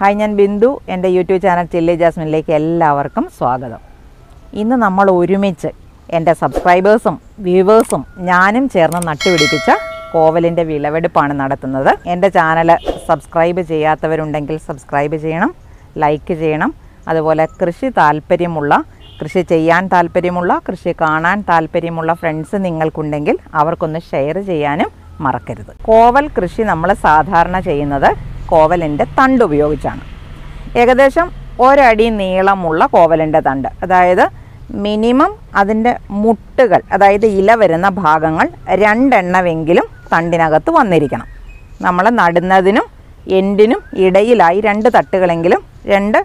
hi ഞാൻ ബിന്ദു എൻ്റെ YouTube channel chilli ജാസ്മിനിലേക്ക് എല്ലാവർക്കും സ്വാഗതം ഇന്ന് നമ്മൾ ഒരുമിച്ച് എൻ്റെ സബ്സ്ക്രൈബേഴ്സും വ്യൂവേഴ്സും ഞാനും ചേർന്ന് നട്ടുപിടിപ്പിച്ച കോവലിൻ്റെ വിളവെടുപ്പാണ് നടത്തുന്നത് എൻ്റെ ചാനൽ സബ്സ്ക്രൈബ് ചെയ്യാത്തവരുണ്ടെങ്കിൽ സബ്സ്ക്രൈബ് ചെയ്യണം ലൈക്ക് ചെയ്യണം അതുപോലെ കൃഷി താല്പര്യമുള്ള കൃഷി ചെയ്യാൻ താല്പര്യമുള്ള കൃഷി കാണാൻ താല്പര്യമുള്ള ഫ്രണ്ട്സ് നിങ്ങൾക്കുണ്ടെങ്കിൽ അവർക്കൊന്ന് ഷെയർ ചെയ്യാനും മറക്കരുത് കോവൽ കൃഷി നമ്മൾ സാധാരണ ചെയ്യുന്നത് കോവലിൻ്റെ തണ്ട് ഉപയോഗിച്ചാണ് ഏകദേശം ഒരടി നീളമുള്ള കോവലിൻ്റെ തണ്ട് അതായത് മിനിമം അതിൻ്റെ മുട്ടുകൾ അതായത് ഇല വരുന്ന ഭാഗങ്ങൾ രണ്ടെണ്ണമെങ്കിലും തണ്ടിനകത്ത് വന്നിരിക്കണം നമ്മൾ നടുന്നതിനും എൻഡിനും ഇടയിലായി രണ്ട് തട്ടുകളെങ്കിലും രണ്ട്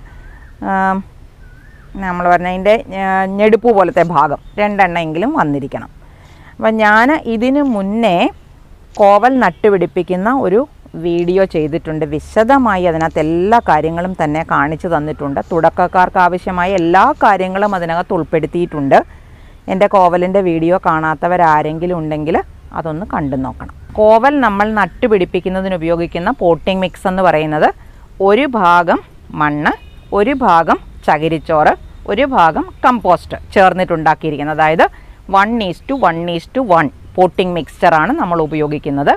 നമ്മൾ പറഞ്ഞതിൻ്റെ ഞെടുപ്പ് പോലത്തെ ഭാഗം രണ്ടെണ്ണമെങ്കിലും വന്നിരിക്കണം അപ്പം ഞാൻ ഇതിനു മുന്നേ കോവൽ നട്ടുപിടിപ്പിക്കുന്ന ഒരു വീഡിയോ ചെയ്തിട്ടുണ്ട് വിശദമായി അതിനകത്ത് എല്ലാ കാര്യങ്ങളും തന്നെ കാണിച്ചു തന്നിട്ടുണ്ട് തുടക്കക്കാർക്ക് ആവശ്യമായ എല്ലാ കാര്യങ്ങളും അതിനകത്ത് ഉൾപ്പെടുത്തിയിട്ടുണ്ട് എൻ്റെ കോവലിൻ്റെ വീഡിയോ കാണാത്തവരാരെങ്കിലും ഉണ്ടെങ്കിൽ അതൊന്ന് കണ്ടു നോക്കണം കോവൽ നമ്മൾ നട്ടുപിടിപ്പിക്കുന്നതിന് ഉപയോഗിക്കുന്ന പോട്ടിംഗ് മിക്സ് എന്ന് പറയുന്നത് ഒരു ഭാഗം മണ്ണ് ഒരു ഭാഗം ചകിരിച്ചോറ് ഒരു ഭാഗം കമ്പോസ്റ്റ് ചേർന്നിട്ടുണ്ടാക്കിയിരിക്കുന്നത് അതായത് one is two one is two one potting മിക്സ്ചറാണ് നമ്മൾ ഉപയോഗിക്കുന്നത്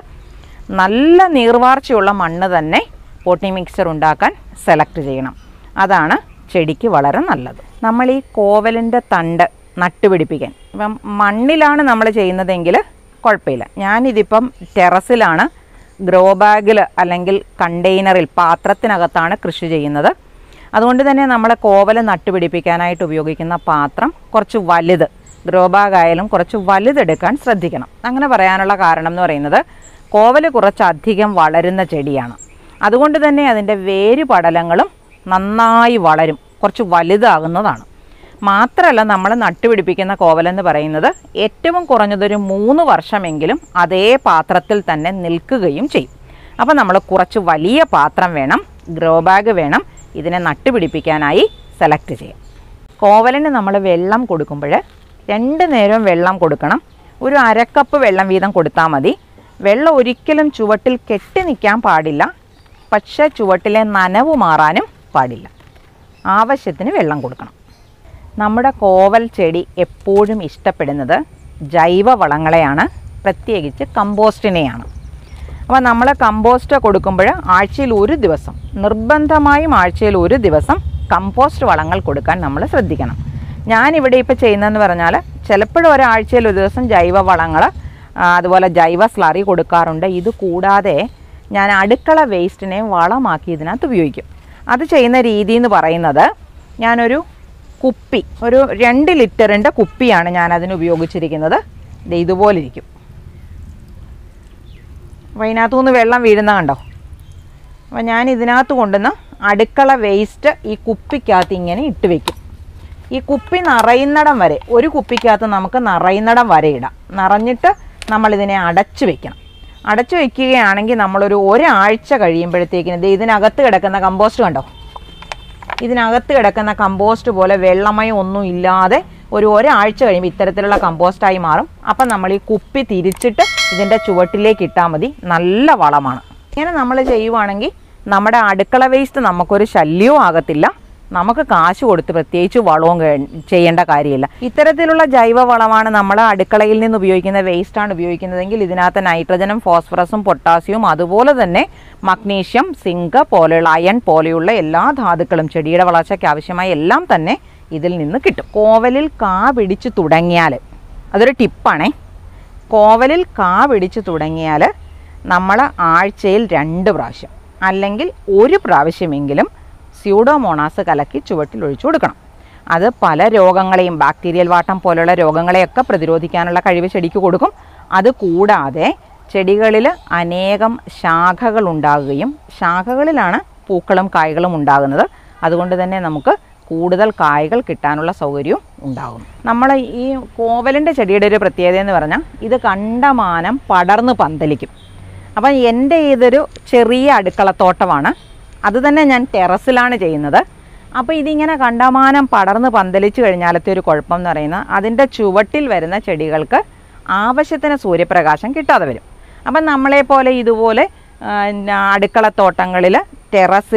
നല്ല നീർവാർച്ചയുള്ള മണ്ണ് തന്നെ പോട്ടിംഗ് മിക്സ്ചർ ഉണ്ടാക്കാൻ സെലക്ട് ചെയ്യണം അതാണ് ചെടിക്ക് വളരെ നല്ലത് നമ്മൾ ഈ കോവലിൻ്റെ തണ്ട് നട്ടുപിടിപ്പിക്കാൻ ഇപ്പം മണ്ണിലാണ് നമ്മൾ ചെയ്യുന്നതെങ്കിൽ കുഴപ്പമില്ല ഞാനിതിപ്പം ടെറസിലാണ് ഗ്രോ ബാഗിൽ അല്ലെങ്കിൽ കണ്ടെയ്നറിൽ പാത്രത്തിനകത്താണ് കൃഷി ചെയ്യുന്നത് അതുകൊണ്ട് തന്നെ നമ്മൾ കോവൽ നട്ടുപിടിപ്പിക്കാനായിട്ട് ഉപയോഗിക്കുന്ന പാത്രം കുറച്ച് വലുത് ഗ്രോ ബാഗ് ആയാലും കുറച്ച് വലുതെടുക്കാൻ ശ്രദ്ധിക്കണം അങ്ങനെ പറയാനുള്ള കാരണം എന്ന് പറയുന്നത് കോവൽ കുറച്ചധികം വളരുന്ന ചെടിയാണ് അതുകൊണ്ട് തന്നെ അതിൻ്റെ വേര് പടലങ്ങളും നന്നായി വളരും കുറച്ച് വലുതാകുന്നതാണ് മാത്രമല്ല നമ്മൾ നട്ടുപിടിപ്പിക്കുന്ന കോവലെന്ന് പറയുന്നത് ഏറ്റവും കുറഞ്ഞതൊരു മൂന്ന് വർഷമെങ്കിലും അതേ പാത്രത്തിൽ തന്നെ നിൽക്കുകയും ചെയ്യും അപ്പോൾ നമ്മൾ കുറച്ച് വലിയ പാത്രം വേണം ഗ്രോ ബാഗ് വേണം ഇതിനെ നട്ടുപിടിപ്പിക്കാനായി സെലക്ട് ചെയ്യാം കോവലിന് നമ്മൾ വെള്ളം കൊടുക്കുമ്പോൾ രണ്ട് നേരവും വെള്ളം കൊടുക്കണം ഒരു അരക്കപ്പ് വെള്ളം വീതം കൊടുത്താൽ മതി വെള്ളം ഒരിക്കലും ചുവട്ടിൽ കെട്ടി നിൽക്കാൻ പാടില്ല പക്ഷേ ചുവട്ടിലെ നനവ് മാറാനും പാടില്ല ആവശ്യത്തിന് വെള്ളം കൊടുക്കണം നമ്മുടെ കോവൽ ചെടി എപ്പോഴും ഇഷ്ടപ്പെടുന്നത് ജൈവ വളങ്ങളെയാണ് പ്രത്യേകിച്ച് കമ്പോസ്റ്റിനെയാണ് അപ്പോൾ നമ്മൾ കമ്പോസ്റ്റ് കൊടുക്കുമ്പോൾ ആഴ്ചയിൽ ഒരു ദിവസം നിർബന്ധമായും ആഴ്ചയിൽ ഒരു ദിവസം കമ്പോസ്റ്റ് വളങ്ങൾ കൊടുക്കാൻ നമ്മൾ ശ്രദ്ധിക്കണം ഞാനിവിടെ ഇപ്പോൾ ചെയ്യുന്നതെന്ന് പറഞ്ഞാൽ ചിലപ്പോഴും ഒരാഴ്ചയിൽ ഒരു ദിവസം ജൈവ വളങ്ങൾ അതുപോലെ ജൈവ സ്ലറി കൊടുക്കാറുണ്ട് ഇത് കൂടാതെ ഞാൻ അടുക്കള വേസ്റ്റിനെ വളമാക്കി ഇതിനകത്ത് ഉപയോഗിക്കും അത് ചെയ്യുന്ന രീതി എന്ന് പറയുന്നത് ഞാനൊരു കുപ്പി ഒരു രണ്ട് ലിറ്ററിൻ്റെ കുപ്പിയാണ് ഞാൻ അതിന് ഉപയോഗിച്ചിരിക്കുന്നത് ഇത് ഇതുപോലെ ഇരിക്കും അപ്പോൾ ഇതിനകത്തു നിന്ന് വെള്ളം വീഴുന്ന കണ്ടോ അപ്പോൾ ഞാൻ ഇതിനകത്ത് കൊണ്ടുവന്ന് അടുക്കള വേസ്റ്റ് ഈ കുപ്പിക്കകത്ത് ഇങ്ങനെ ഇട്ട് വെക്കും ഈ കുപ്പി നിറയുന്നിടം വരെ ഒരു കുപ്പിക്കകത്ത് നമുക്ക് നിറയുന്നിടം വരെ ഇടാം നിറഞ്ഞിട്ട് നമ്മളിതിനെ അടച്ചു വെക്കണം അടച്ചു വെക്കുകയാണെങ്കിൽ നമ്മളൊരു ഒരാഴ്ച കഴിയുമ്പോഴത്തേക്കിന് ഇത് ഇതിനകത്ത് കിടക്കുന്ന കമ്പോസ്റ്റ് കണ്ടോ ഇതിനകത്ത് കിടക്കുന്ന കമ്പോസ്റ്റ് പോലെ വെള്ളമയം ഒന്നും ഇല്ലാതെ ഒരു ഒരാഴ്ച കഴിയുമ്പോൾ ഇത്തരത്തിലുള്ള കമ്പോസ്റ്റായി മാറും അപ്പം നമ്മൾ ഈ കുപ്പി തിരിച്ചിട്ട് ഇതിൻ്റെ ചുവട്ടിലേക്ക് ഇട്ടാൽ മതി നല്ല വളമാണ് ഇങ്ങനെ നമ്മൾ ചെയ്യുവാണെങ്കിൽ നമ്മുടെ അടുക്കള വേസ്റ്റ് നമുക്കൊരു ശല്യവും ആകത്തില്ല നമുക്ക് കാശ് കൊടുത്ത് പ്രത്യേകിച്ച് വളവും ചെയ്യേണ്ട കാര്യമില്ല ഇത്തരത്തിലുള്ള ജൈവ വളമാണ് നമ്മൾ അടുക്കളയിൽ നിന്ന് ഉപയോഗിക്കുന്ന വേസ്റ്റാണ് ഉപയോഗിക്കുന്നതെങ്കിൽ ഇതിനകത്ത് നൈട്രജനും ഫോസ്ഫറസും പൊട്ടാസ്യവും അതുപോലെ തന്നെ മഗ്നീഷ്യം സിങ്ക് പോലെയുള്ള അയൺ പോലെയുള്ള എല്ലാ ധാതുക്കളും ചെടിയുടെ വളർച്ചയ്ക്ക് ആവശ്യമായ എല്ലാം തന്നെ ഇതിൽ നിന്ന് കിട്ടും കോവലിൽ കാ പിടിച്ച് തുടങ്ങിയാൽ അതൊരു ടിപ്പാണേ കോവലിൽ കാ പിടിച്ച് തുടങ്ങിയാൽ നമ്മൾ ആഴ്ചയിൽ രണ്ട് പ്രാവശ്യം അല്ലെങ്കിൽ ഒരു പ്രാവശ്യമെങ്കിലും സ്യൂഡോമോണാസ് കലക്കി ചുവട്ടിൽ ഒഴിച്ചു കൊടുക്കണം അത് പല രോഗങ്ങളെയും ബാക്ടീരിയൽ വാട്ടം പോലുള്ള രോഗങ്ങളെയൊക്കെ പ്രതിരോധിക്കാനുള്ള കഴിവ് ചെടിക്ക് കൊടുക്കും അത് കൂടാതെ ചെടികളിൽ അനേകം ശാഖകൾ ഉണ്ടാകുകയും ശാഖകളിലാണ് പൂക്കളും കായ്കളും ഉണ്ടാകുന്നത് അതുകൊണ്ട് തന്നെ നമുക്ക് കൂടുതൽ കായ്കൾ കിട്ടാനുള്ള സൗകര്യവും ഉണ്ടാകും നമ്മൾ ഈ കോവലിൻ്റെ ചെടിയുടെ ഒരു പ്രത്യേകത എന്ന് പറഞ്ഞാൽ ഇത് കണ്ടമാനം പടർന്ന് പന്തലിക്കും അപ്പം എൻ്റെ ഇതൊരു ചെറിയ അടുക്കളത്തോട്ടമാണ് അത് തന്നെ ഞാൻ ടെറസിലാണ് ചെയ്യുന്നത് അപ്പോൾ ഇതിങ്ങനെ കണ്ടമാനം പടർന്ന് പന്തലിച്ച് കഴിഞ്ഞാലത്തെ ഒരു കുഴപ്പം എന്ന് പറയുന്നത് അതിൻ്റെ ചുവട്ടിൽ വരുന്ന ചെടികൾക്ക് ആവശ്യത്തിന് സൂര്യപ്രകാശം കിട്ടാതെ വരും അപ്പം നമ്മളെപ്പോലെ ഇതുപോലെ ആ, അടുക്കളത്തോട്ടങ്ങളിൽ ടെറസിൽ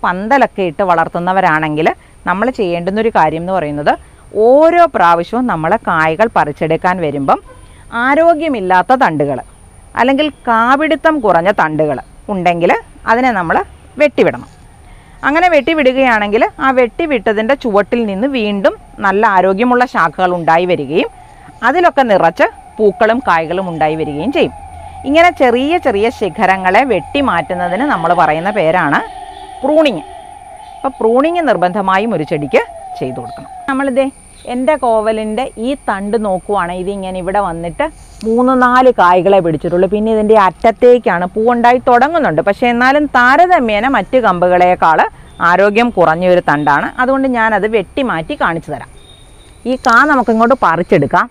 പന്തലൊക്കെ ഇട്ട് വളർത്തുന്നവരാണെങ്കിൽ നമ്മൾ ചെയ്യേണ്ടുന്നൊരു കാര്യം എന്ന് പറയുന്നത് ഓരോ പ്രാവശ്യവും നമ്മൾ കായ്കൾ പറിച്ചെടുക്കാൻ വരുമ്പം ആരോഗ്യമില്ലാത്ത തണ്ടുകൾ അല്ലെങ്കിൽ കാപിടുത്തം കുറഞ്ഞ തണ്ടുകൾ ഉണ്ടെങ്കിൽ അതിനെ നമ്മൾ വെട്ടിവിടണം അങ്ങനെ വെട്ടിവിടുകയാണെങ്കിൽ ആ വെട്ടിവിട്ടതിൻ്റെ ചുവട്ടിൽ നിന്ന് വീണ്ടും നല്ല ആരോഗ്യമുള്ള ശാഖകൾ ഉണ്ടായി വരികയും അതിലൊക്കെ നിറച്ച് പൂക്കളും കായ്കളും ഉണ്ടായി വരികയും ചെയ്യും ഇങ്ങനെ ചെറിയ ചെറിയ ശിഖരങ്ങളെ വെട്ടി മാറ്റുന്നതിന് നമ്മൾ പറയുന്ന പേരാണ് പ്രൂണിങ് അപ്പോൾ പ്രൂണിങ് നിർബന്ധമായും ഒരു ചെടിക്ക് ചെയ്തു കൊടുക്കണം നമ്മളിതേ എൻ്റെ കോവലിൻ്റെ ഈ തണ്ട് നോക്കുവാണെങ്കിൽ ഇതിങ്ങനെ ഇവിടെ വന്നിട്ട് മൂന്ന് നാല് കായ്കളെ പിടിച്ചിട്ടുള്ളൂ പിന്നെ ഇതിൻ്റെ അറ്റത്തേക്കാണ് പൂവുണ്ടായി തുടങ്ങുന്നുണ്ട് പക്ഷേ എന്നാലും താരതമ്യേന മറ്റ് കമ്പുകളേക്കാൾ ആരോഗ്യം കുറഞ്ഞ ഒരു തണ്ടാണ് അതുകൊണ്ട് ഞാനത് വെട്ടി മാറ്റി കാണിച്ചു തരാം ഈ കാ നമുക്കിങ്ങോട്ട് പറിച്ചെടുക്കാം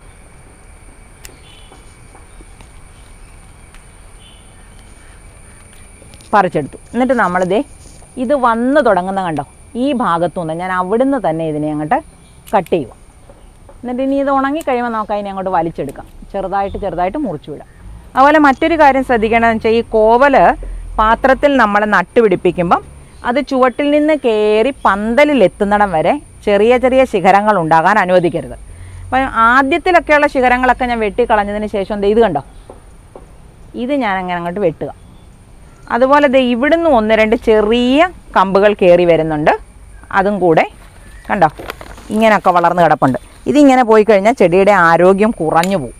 പറിച്ചെടുത്തു എന്നിട്ട് നമ്മളിതേ ഇത് വന്ന് തുടങ്ങുന്ന കണ്ടോ ഈ ഭാഗത്തുനിന്ന് ഞാൻ അവിടുന്ന് തന്നെ ഇതിനെ അങ്ങോട്ട് കട്ട് ചെയ്യുക എന്നിട്ട് ഇനി ഇത് ഉണങ്ങി കഴിയുമ്പോൾ നമുക്ക് അതിനെ അങ്ങോട്ട് വലിച്ചെടുക്കാം ചെറുതായിട്ട് ചെറുതായിട്ട് മുറിച്ചു വിടാം അതുപോലെ മറ്റൊരു കാര്യം ശ്രദ്ധിക്കേണ്ടതെന്ന് വെച്ചാൽ ഈ കോവല് പാത്രത്തിൽ നമ്മൾ നട്ടുപിടിപ്പിക്കുമ്പം അത് ചുവട്ടിൽ നിന്ന് കയറി പന്തലിൽ എത്തുന്നിടം വരെ ചെറിയ ചെറിയ ശിഖരങ്ങൾ ഉണ്ടാകാൻ അനുവദിക്കരുത് അപ്പം ആദ്യത്തിലൊക്കെയുള്ള ശിഖരങ്ങളൊക്കെ ഞാൻ വെട്ടിക്കളഞ്ഞതിന് ശേഷം ദേ ഇത് കണ്ടോ ഇത് ഞാൻ അങ്ങനെ അങ്ങോട്ട് വെട്ടുക അതുപോലെ ദേ ഇവിടുന്ന് ഒന്ന് രണ്ട് ചെറിയ കമ്പുകൾ കയറി വരുന്നുണ്ട് അതും കൂടെ കണ്ടോ ഇങ്ങനെയൊക്കെ വളർന്ന് കിടപ്പുണ്ട് ഇതിങ്ങനെ പോയി കഴിഞ്ഞാൽ ചെടിയുടെ ആരോഗ്യം കുറഞ്ഞു പോകും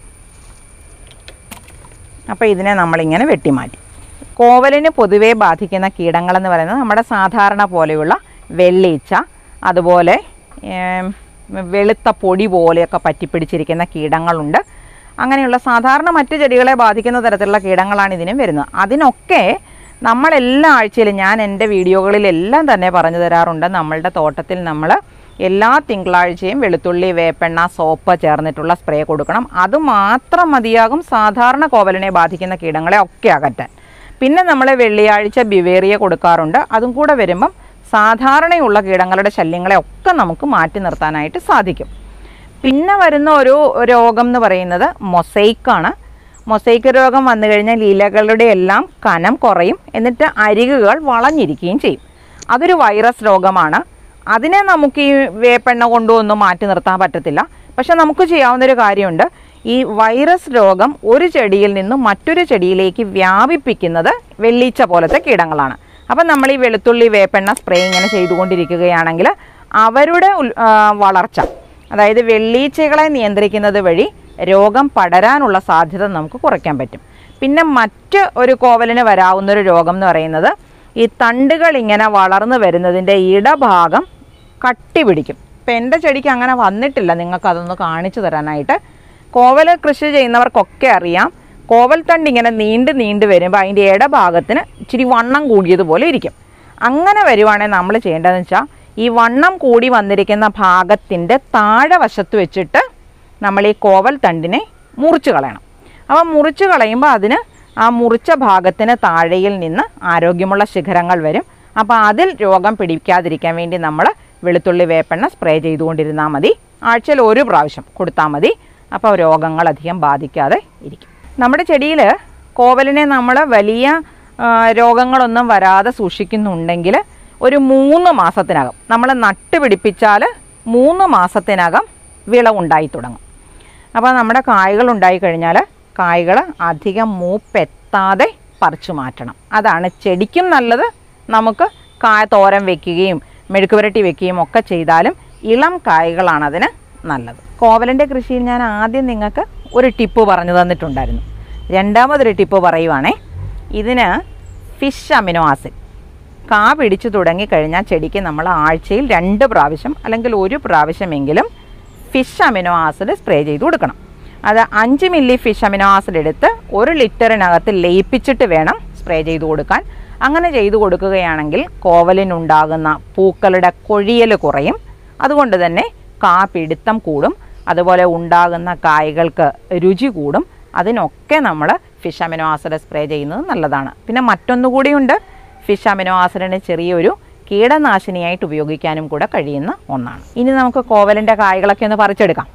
അപ്പോൾ ഇതിനെ നമ്മളിങ്ങനെ വെട്ടിമാറ്റി കോവലിന് പൊതുവേ ബാധിക്കുന്ന കീടങ്ങളെന്ന് പറയുന്നത് നമ്മുടെ സാധാരണ പോലെയുള്ള വെള്ളീച്ച അതുപോലെ ഏം, വെളുത്ത പൊടി പോലെയൊക്കെ പറ്റിപ്പിടിച്ചിരിക്കുന്ന കീടങ്ങളുണ്ട് അങ്ങനെയുള്ള സാധാരണ മറ്റു ചെടികളെ ബാധിക്കുന്ന തരത്തിലുള്ള കീടങ്ങളാണ് ഇതിനും വരുന്നത് അതിനൊക്കെ നമ്മളെല്ലാ ആഴ്ചയിലും ഞാൻ എൻ്റെ വീഡിയോകളിലെല്ലാം തന്നെ പറഞ്ഞു തരാറുണ്ട് നമ്മളുടെ തോട്ടത്തിൽ നമ്മൾ എല്ലാ തിങ്കളാഴ്ചയും വെളുത്തുള്ളി വേപ്പെണ്ണ സോപ്പ് ചേർന്നിട്ടുള്ള സ്പ്രേ കൊടുക്കണം അത് മാത്രം മതിയാകും സാധാരണ കോവലിനെ ബാധിക്കുന്ന കീടങ്ങളെ ഒക്കെ അകറ്റാൻ പിന്നെ നമ്മൾ വെള്ളിയാഴ്ച ബിവേറിയ കൊടുക്കാറുണ്ട് അതും കൂടെ വരുമ്പം സാധാരണയുള്ള കീടങ്ങളുടെ ശല്യങ്ങളെ ഒക്കെ നമുക്ക് മാറ്റി നിർത്താനായിട്ട് സാധിക്കും പിന്നെ വരുന്ന ഒരു രോഗം എന്ന് പറയുന്നത് മൊസൈക്കാണ് മൊസൈക്ക് രോഗം വന്നു കഴിഞ്ഞാൽ ഇലകളുടെ എല്ലാം കനം കുറയും എന്നിട്ട് അരികുകൾ വളഞ്ഞിരിക്കുകയും ചെയ്യും അതൊരു വൈറസ് രോഗമാണ് അതിനെ നമുക്ക് ഈ വേപ്പെണ്ണ കൊണ്ടൊന്നും മാറ്റി നിർത്താൻ പറ്റത്തില്ല പക്ഷെ നമുക്ക് ചെയ്യാവുന്നൊരു കാര്യമുണ്ട് ഈ വൈറസ് രോഗം ഒരു ചെടിയിൽ നിന്നും മറ്റൊരു ചെടിയിലേക്ക് വ്യാപിപ്പിക്കുന്നത് വെള്ളീച്ച പോലത്തെ കീടങ്ങളാണ് അപ്പം നമ്മൾ ഈ വെളുത്തുള്ളി വേപ്പെണ്ണ സ്പ്രേ ഇങ്ങനെ ചെയ്തുകൊണ്ടിരിക്കുകയാണെങ്കിൽ അവരുടെ ഉൽ- ആ, വളർച്ച അതായത് വെള്ളീച്ചകളെ നിയന്ത്രിക്കുന്നത് വഴി രോഗം പടരാനുള്ള സാധ്യത നമുക്ക് കുറയ്ക്കാൻ പറ്റും പിന്നെ മറ്റ് ഒരു കോവലിന് വരാവുന്ന ഒരു രോഗം എന്ന് പറയുന്നത് ഈ തണ്ടുകൾ ഇങ്ങനെ വളർന്നു വരുന്നതിൻ്റെ ഇടഭാഗം കട്ടി പിടിക്കും ഇപ്പം എൻ്റെ ചെടിക്ക് അങ്ങനെ വന്നിട്ടില്ല നിങ്ങൾക്ക് അതൊന്ന് കാണിച്ചു തരാനായിട്ട് കോവൽ കൃഷി ചെയ്യുന്നവർക്കൊക്കെ അറിയാം കോവൽ തണ്ട് ഇങ്ങനെ നീണ്ട് നീണ്ട് വരുമ്പോൾ അതിൻ്റെ ഇടഭാഗത്തിന് ഇച്ചിരി വണ്ണം കൂടിയതുപോലെ ഇരിക്കും അങ്ങനെ വരുവാണെങ്കിൽ നമ്മൾ ചെയ്യേണ്ടതെന്ന് വെച്ചാൽ ഈ വണ്ണം കൂടി വന്നിരിക്കുന്ന ഭാഗത്തിൻ്റെ താഴെ വശത്ത് വെച്ചിട്ട് നമ്മൾ ഈ കോവൽ തണ്ടിനെ മുറിച്ച് കളയണം അപ്പം മുറിച്ച് കളയുമ്പോൾ അതിന് ആ മുറിച്ച ഭാഗത്തിന് താഴെയിൽ നിന്ന് ആരോഗ്യമുള്ള ശിഖരങ്ങൾ വരും അപ്പോൾ അതിൽ രോഗം പിടിക്കാതിരിക്കാൻ വേണ്ടി നമ്മൾ വെളുത്തുള്ളി വേപ്പെണ്ണ സ്പ്രേ ചെയ്തുകൊണ്ടിരുന്നാൽ മതി ആഴ്ചയിൽ ഒരു പ്രാവശ്യം കൊടുത്താൽ മതി അപ്പോൾ രോഗങ്ങൾ അധികം ബാധിക്കാതെ ഇരിക്കും നമ്മുടെ ചെടിയിൽ കോവലിനെ നമ്മൾ വലിയ ആ, രോഗങ്ങളൊന്നും വരാതെ സൂക്ഷിക്കുന്നുണ്ടെങ്കിൽ ഒരു മൂന്ന് മാസത്തിനകം നമ്മൾ നട്ടുപിടിപ്പിച്ചാൽ മൂന്ന് മാസത്തിനകം വിളവുണ്ടായി തുടങ്ങും അപ്പോൾ നമ്മുടെ കായ്കൾ ഉണ്ടായി കഴിഞ്ഞാൽ കായ്കൾ അധികം മൂപ്പെത്താതെ പറിച്ചു മാറ്റണം അതാണ് ചെടിക്കും നല്ലത് നമുക്ക് കായ തോരൻ വെക്കുകയും മെഴുക്ക് പുരട്ടി വെക്കുകയും ഒക്കെ ചെയ്താലും ഇളം കായ്കളാണ് അതിന് നല്ലത് കോവലിൻ്റെ കൃഷിയിൽ ഞാൻ ആദ്യം നിങ്ങൾക്ക് ഒരു ടിപ്പ് പറഞ്ഞു തന്നിട്ടുണ്ടായിരുന്നു രണ്ടാമതൊരു ടിപ്പ് പറയുവാണേ ഇതിന് ഫിഷ് അമിനോ ആസിഡ് കാ പിടിച്ചു തുടങ്ങിക്കഴിഞ്ഞാൽ ചെടിക്ക് നമ്മൾ ആഴ്ചയിൽ രണ്ട് പ്രാവശ്യം അല്ലെങ്കിൽ ഒരു പ്രാവശ്യമെങ്കിലും ഫിഷ് അമിനോ ആസിഡ് സ്പ്രേ ചെയ്ത് കൊടുക്കണം അത് അഞ്ച് മില്ലി ഫിഷ് അമിനോ ആസിഡ് എടുത്ത് ഒരു ലിറ്ററിനകത്ത് ലയിപ്പിച്ചിട്ട് വേണം സ്പ്രേ ചെയ്ത് കൊടുക്കാൻ അങ്ങനെ ചെയ്തു കൊടുക്കുകയാണെങ്കിൽ കോവലിനുണ്ടാകുന്ന പൂക്കളുടെ കൊഴിയൽ കുറയും അതുകൊണ്ട് തന്നെ കാ പിടുത്തം കൂടും അതുപോലെ ഉണ്ടാകുന്ന കായ്കൾക്ക് രുചി കൂടും അതിനൊക്കെ നമ്മൾ ഫിഷ് അമിനോ ആസിഡ് സ്പ്രേ ചെയ്യുന്നത് നല്ലതാണ് പിന്നെ മറ്റൊന്നുകൂടിയുണ്ട് ഫിഷ് അമിനോ ആസിഡിന് ചെറിയൊരു കീടനാശിനിയായിട്ട് ഉപയോഗിക്കാനും കൂടെ കഴിയുന്ന ഒന്നാണ് ഇനി നമുക്ക് കോവലിൻ്റെ കായ്കളൊക്കെ ഒന്ന് പറിച്ചെടുക്കാം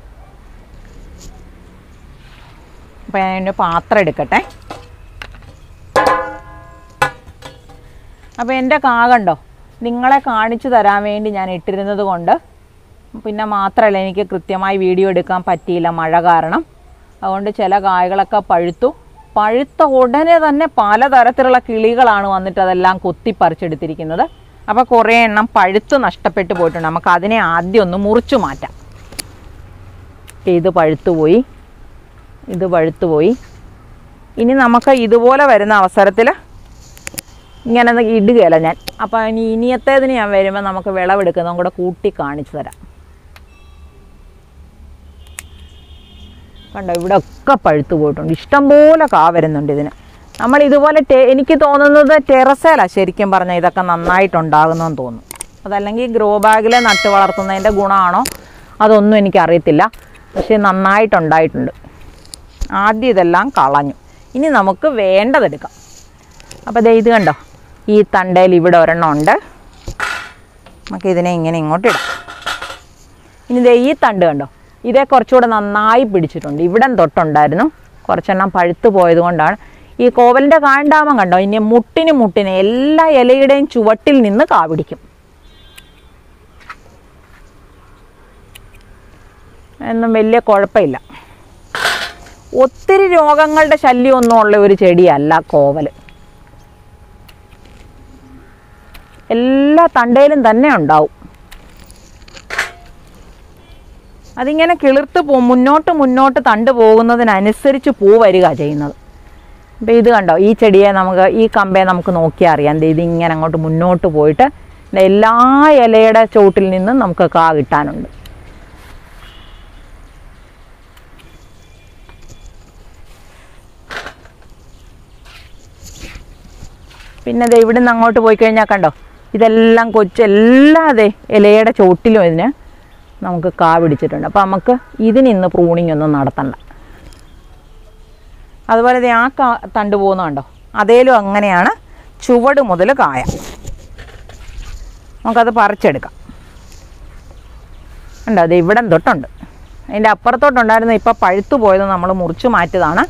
അപ്പോൾ ഞാൻ ഒരു പാത്രം എടുക്കട്ടെ അപ്പോൾ എൻ്റെ കാ കണ്ടോ നിങ്ങളെ കാണിച്ചു തരാൻ വേണ്ടി ഞാൻ ഇട്ടിരുന്നത് കൊണ്ട് പിന്നെ മാത്രമല്ല എനിക്ക് കൃത്യമായി വീഡിയോ എടുക്കാൻ പറ്റിയില്ല മഴ കാരണം അതുകൊണ്ട് ചില കായകളൊക്കെ പഴുത്തു പഴുത്ത ഉടനെ തന്നെ പലതരത്തിലുള്ള കിളികളാണ് വന്നിട്ട് അതെല്ലാം കൊത്തിപ്പറിച്ചെടുത്തിരിക്കുന്നത് അപ്പോൾ കുറേ എണ്ണം പഴുത്ത് നഷ്ടപ്പെട്ടു പോയിട്ടുണ്ട് നമുക്ക് അതിനെ ആദ്യം ഒന്ന് മുറിച്ചു മാറ്റാം ഇത് പഴുത്തുപോയി ഇത് പഴുത്തുപോയി ഇനി നമുക്ക് ഇതുപോലെ വരുന്ന അവസരത്തിൽ ഇങ്ങനെ ഒന്ന് ഇടുകയല്ല ഞാൻ അപ്പോൾ ഇനി ഇനിയത്തേതിന് ഞാൻ വരുമ്പോൾ നമുക്ക് വിളവെടുക്കുന്നതും കൂടെ കൂട്ടി കാണിച്ചു തരാം കണ്ടോ ഇവിടെ ഒക്കെ പഴുത്തു പോയിട്ടുണ്ട് ഇഷ്ടംപോലെ കാ വരുന്നുണ്ട് ഇതിന് നമ്മൾ ഇതുപോലെ ടെ എനിക്ക് തോന്നുന്നത് ടെറസേലാണ് ശരിക്കും പറഞ്ഞാൽ ഇതൊക്കെ നന്നായിട്ടുണ്ടാകുന്നതെന്ന് തോന്നുന്നു അതല്ലെങ്കിൽ ഗ്രോ ബാഗിൽ നട്ട് വളർത്തുന്നതിൻ്റെ ഗുണമാണോ അതൊന്നും എനിക്കറിയത്തില്ല പക്ഷേ നന്നായിട്ടുണ്ടായിട്ടുണ്ട് ആദ്യം ഇതെല്ലാം കളഞ്ഞു ഇനി നമുക്ക് വേണ്ടതെടുക്കാം അപ്പോൾ ദേ ഇത് കണ്ടോ ഈ തണ്ടയിൽ ഇവിടെ ഒരെണ്ണം ഉണ്ട് നമുക്ക് ഇതിനെ ഇങ്ങനെ ഇങ്ങോട്ട് ഇടാം ഇനി ദേ ഈ തണ്ട് കണ്ടോ ഇതേ കുറച്ചുകൂടെ നന്നായി പിടിച്ചിട്ടുണ്ട് ഇവിടം തൊട്ടുണ്ടായിരുന്നു കുറച്ചെണ്ണം പഴുത്തു പോയത് കൊണ്ടാണ് ഈ കോവലിൻ്റെ കാണ്ടാമം കണ്ടോ ഇനി മുട്ടിന് മുട്ടിന് എല്ലാ ഇലയുടെയും ചുവട്ടിൽ നിന്ന് കാ പിടിക്കും എന്നും വലിയ കുഴപ്പമില്ല ഒത്തിരി രോഗങ്ങളുടെ ശല്യമൊന്നും ഉള്ള ഒരു ചെടിയല്ല കോവൽ എല്ലാ തണ്ടയിലും തന്നെ ഉണ്ടാവും അതിങ്ങനെ കിളിർത്ത് പോ മുന്നോട്ട് മുന്നോട്ട് തണ്ട് പോകുന്നതിനനുസരിച്ച് പൂ വരിക ചെയ്യുന്നത് അപ്പോൾ ഇത് കണ്ടോ ഈ ചെടിയെ നമുക്ക് ഈ കമ്പയെ നമുക്ക് നോക്കിയാൽ അറിയാം ദേ ഇതിങ്ങനെ അങ്ങോട്ട് മുന്നോട്ട് പോയിട്ട് ദേ എല്ലാ ഇലയുടെ ചോട്ടിൽ നിന്നും നമുക്ക് കാ കിട്ടാനുണ്ട് പിന്നെ ദേ ഇവിടുന്ന് അങ്ങോട്ട് പോയി കഴിഞ്ഞാൽ കണ്ടോ ഇതെല്ലാം കൊച്ചെല്ലാം അതെ ഇലയുടെ ചോട്ടിലും ഇതിന് നമുക്ക് കാ പിടിച്ചിട്ടുണ്ട് അപ്പോൾ നമുക്ക് ഇതിന് ഇന്ന് പ്രൂണിങ് ഒന്നും നടത്തണ്ട അതുപോലെ ദേ ആ കാ തണ്ട് പോകുന്ന കണ്ടോ അതേലും അങ്ങനെയാണ് ചുവട് മുതൽ കായ നമുക്കത് പറിച്ചെടുക്കാം ഉണ്ടോ അത് ഇവിടം തൊട്ടുണ്ട് അതിൻ്റെ അപ്പുറത്തോട്ടുണ്ടായിരുന്ന ഇപ്പോൾ പഴുത്തു പോയത് നമ്മൾ മുറിച്ച് മാറ്റിയതാണ്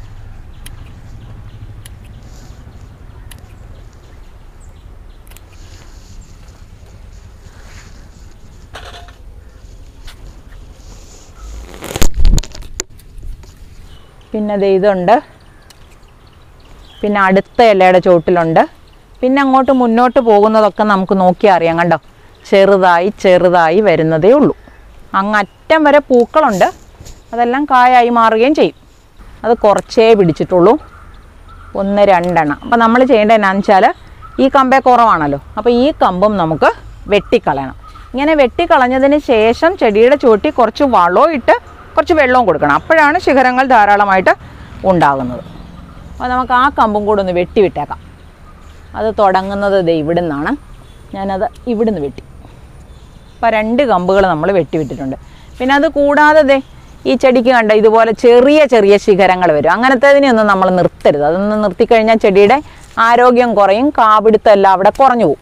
പിന്നെ ദേ ഇതുണ്ട് പിന്നെ അടുത്ത ഇലയുടെ ചോട്ടിലുണ്ട് പിന്നെ അങ്ങോട്ട് മുന്നോട്ട് പോകുന്നതൊക്കെ നമുക്ക് നോക്കിയാൽ അറിയാം കണ്ടോ ചെറുതായി ചെറുതായി വരുന്നതേ ഉള്ളൂ അങ്ങറ്റം വരെ പൂക്കളുണ്ട് അതെല്ലാം കായായി മാറുകയും ചെയ്യും അത് കുറച്ചേ പിടിച്ചിട്ടുള്ളൂ ഒന്ന് രണ്ടെണ്ണം അപ്പോൾ നമ്മൾ ചെയ്യേണ്ടത് എന്നാന്ന് വെച്ചാൽ ഈ കമ്പേ കുറവാണല്ലോ അപ്പോൾ ഈ കമ്പും നമുക്ക് വെട്ടിക്കളയണം ഇങ്ങനെ വെട്ടിക്കളഞ്ഞതിന് ശേഷം ചെടിയുടെ ചുവട്ടി കുറച്ച് വളവും ഇട്ട് കുറച്ച് വെള്ളവും കൊടുക്കണം അപ്പോഴാണ് ശിഖരങ്ങൾ ധാരാളമായിട്ട് ഉണ്ടാകുന്നത് അപ്പോൾ നമുക്ക് ആ കമ്പും കൂടെ ഒന്ന് വെട്ടി വിട്ടേക്കാം അത് തുടങ്ങുന്നത് ദേ ഇവിടെ നിന്നാണ് ഞാനത് ഇവിടുന്ന് വെട്ടി അപ്പോൾ രണ്ട് കമ്പുകൾ നമ്മൾ വെട്ടിവിട്ടിട്ടുണ്ട് പിന്നെ അത് കൂടാതെ ദേ ഈ ചെടിക്ക് കണ്ട ഇതുപോലെ ചെറിയ ചെറിയ ശിഖരങ്ങൾ വരും അങ്ങനത്തേതിനെയൊന്നും നമ്മൾ നിർത്തരുത് അതൊന്ന് നിർത്തിക്കഴിഞ്ഞാൽ ചെടിയുടെ ആരോഗ്യം കുറയും കാപിടുത്തം എല്ലാം അവിടെ കുറഞ്ഞു പോകും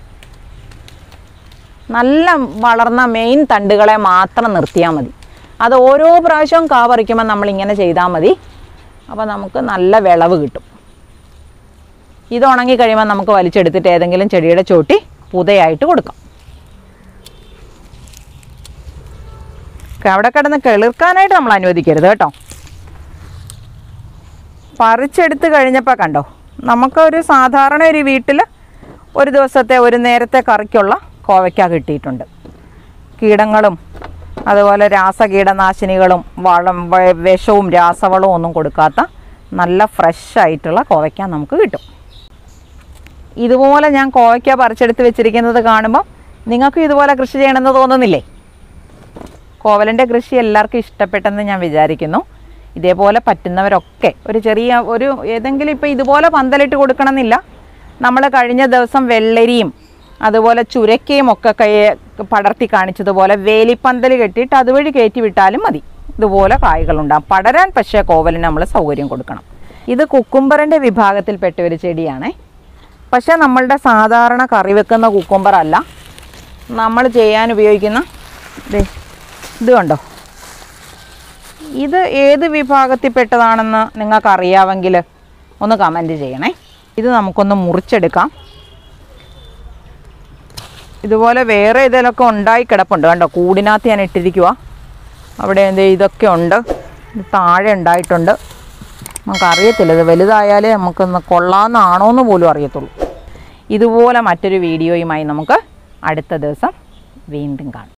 നല്ല വളർന്ന മെയിൻ തണ്ടുകളെ മാത്രം നിർത്തിയാൽ മതി അത് ഓരോ പ്രാവശ്യവും കാ പറിക്കുമ്പോൾ നമ്മൾ ഇങ്ങനെ ചെയ്താൽ മതി അപ്പോൾ നമുക്ക് നല്ല വിളവ് കിട്ടും ഇത് ഉണങ്ങി കഴിയുമ്പോൾ നമുക്ക് വലിച്ചെടുത്തിട്ട് ഏതെങ്കിലും ചെടിയുടെ ചോട്ടി പുതയായിട്ട് കൊടുക്കാം ഒക്കെ അവിടെ കിടന്ന് കിളിർക്കാനായിട്ട് നമ്മൾ അനുവദിക്കരുത് കേട്ടോ പറിച്ചെടുത്ത് കഴിഞ്ഞപ്പോൾ കണ്ടോ നമുക്കൊരു സാധാരണ ഒരു വീട്ടിൽ ഒരു ദിവസത്തെ ഒരു നേരത്തെ കറിക്കുള്ള കോവയ്ക്ക കിട്ടിയിട്ടുണ്ട് കീടങ്ങളും അതുപോലെ രാസകീടനാശിനികളും വളം വ- വിഷവും രാസവളവും ഒന്നും കൊടുക്കാത്ത നല്ല ഫ്രഷ് ആയിട്ടുള്ള കോവയ്ക്ക നമുക്ക് കിട്ടും ഇതുപോലെ ഞാൻ കോവയ്ക്ക പറിച്ചെടുത്ത് വെച്ചിരിക്കുന്നത് കാണുമ്പോൾ നിങ്ങൾക്ക് ഇതുപോലെ കൃഷി ചെയ്യണമെന്ന് തോന്നുന്നില്ലേ കോവലിൻ്റെ കൃഷി എല്ലാവർക്കും ഇഷ്ടപ്പെട്ടെന്ന് ഞാൻ വിചാരിക്കുന്നു ഇതേപോലെ പറ്റുന്നവരൊക്കെ ഒരു ചെറിയ ഒരു ഏതെങ്കിലും ഇപ്പോൾ ഇതുപോലെ പന്തലിട്ട് കൊടുക്കണമെന്നില്ല നമ്മൾ കഴിഞ്ഞ ദിവസം വെള്ളരിയും അതുപോലെ ചുരക്കയും ഒക്കെ കൈ പടർത്തി കാണിച്ചതുപോലെ വേലിപ്പന്തൽ കെട്ടിയിട്ട് അതുവഴി കയറ്റി വിട്ടാലും മതി ഇതുപോലെ കായ്കളുണ്ടാകും പടരാൻ പക്ഷേ കോവലിന് നമ്മൾ സൗകര്യം കൊടുക്കണം ഇത് കുക്കുംബറിൻ്റെ വിഭാഗത്തിൽപ്പെട്ട ഒരു ചെടിയാണേ പക്ഷേ നമ്മളുടെ സാധാരണ കറി വെക്കുന്ന കുക്കുംബർ അല്ല നമ്മൾ ചെയ്യാൻ ഉപയോഗിക്കുന്ന ദേ ഇത് കണ്ടോ ഇത് ഏത് വിഭാഗത്തിൽപ്പെട്ടതാണെന്ന് നിങ്ങൾക്ക് അറിയാമെങ്കിൽ ഒന്ന് കമൻറ്റ് ചെയ്യണേ ഇത് നമുക്കൊന്ന് മുറിച്ചെടുക്കാം ഇതുപോലെ വേറെ ഇതിലൊക്കെ ഉണ്ടായി കിടപ്പുണ്ട് കണ്ടോ കൂടിനകത്ത് ഞാൻ ഇട്ടിരിക്കുക അവിടെ എന്ത് ഇതൊക്കെ ഉണ്ട് ഇത് താഴെ ഉണ്ടായിട്ടുണ്ട് നമുക്കറിയത്തില്ല ഇത് വലുതായാലേ നമുക്കൊന്ന് കൊള്ളാമെന്നാണോ എന്ന് പോലും അറിയത്തുള്ളൂ ഇതുപോലെ മറ്റൊരു വീഡിയോയുമായി നമുക്ക് അടുത്ത ദിവസം വീണ്ടും കാണാം